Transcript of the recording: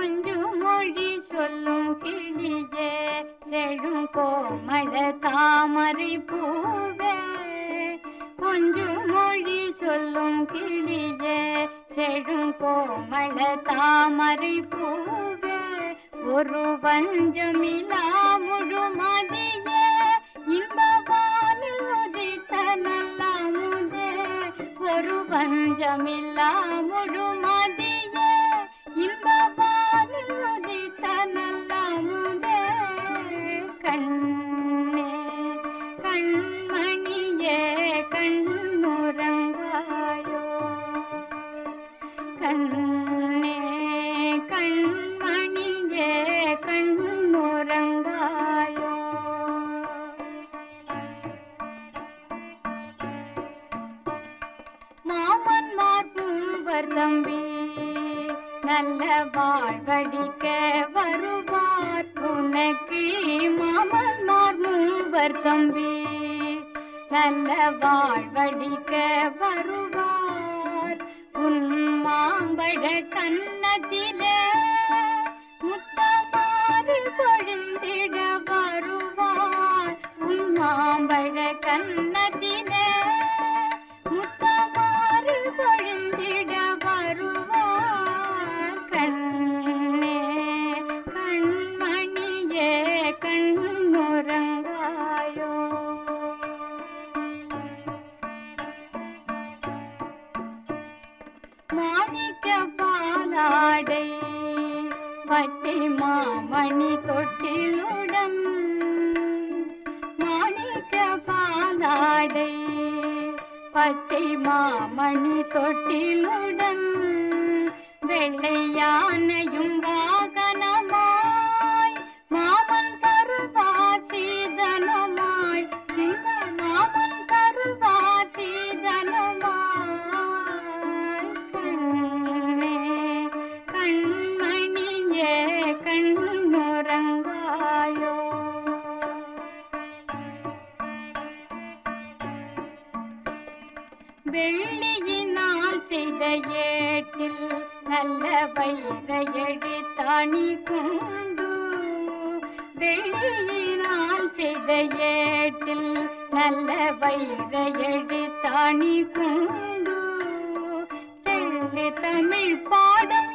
கொஞ்சம் மொழி சொல்லும் கிளியே செழும் கோமள தாமரை பூவே கொஞ்சம் மொழி சொல்லும் கிளியே செழும் கோமள தாமரை பூவே ஒரு வஞ்சமிலா முழுமதியே இன்பவானில் உதித்த நல்லாமுதே ஒரு வஞ்சமில்லா முழுமதியே இன்பவானில் உதித்த நல்லாமுதே கண்ணே கண்மணியே கண்ணுறங்காயோ கண்ணே கண்மணியே கண்ணுறங்காயோ மாமன்மார் பூவர் தம்பி நல்ல வாழ்வழிக்க வருவார் உனக்கு மாமன்மார் மூவர் தம்பி நல்ல வாழ்வழிக்க வருவார் உன் மாம்பழ கன்னத்திலே முத்தமாறு பொழிந்திட வருவார் உன் மாம்பழ கன்னத்திலே முத்தமாறு பொழிந்திட வருவார் கண்ணே கண்மணியே கண்ணுறங்காயோ மாணிக்க பாலாடை பச்சை மாமணி தொட்டிலுடன் மாணிக்க பாலாடை பச்சை மாமணி தொட்டிலுடன் வெள்ளை யானையும் வாகனமாய் மாமன் தருவார் சீதனமாய் சின்ன மாமன் தருவார் சீதனமாய் கண்ணே கண்மணியே கண்ணுறங்காயோ வெள்ளியினால் செய்த ஏட்டில் நல்ல வைர எழுத்தாணி கொண்டு வெள்ளியினால் செய்த ஏட்டில் நல்ல வைர எழுத்தாணி கொண்டு தெள்ளி தமிழ் பாடும்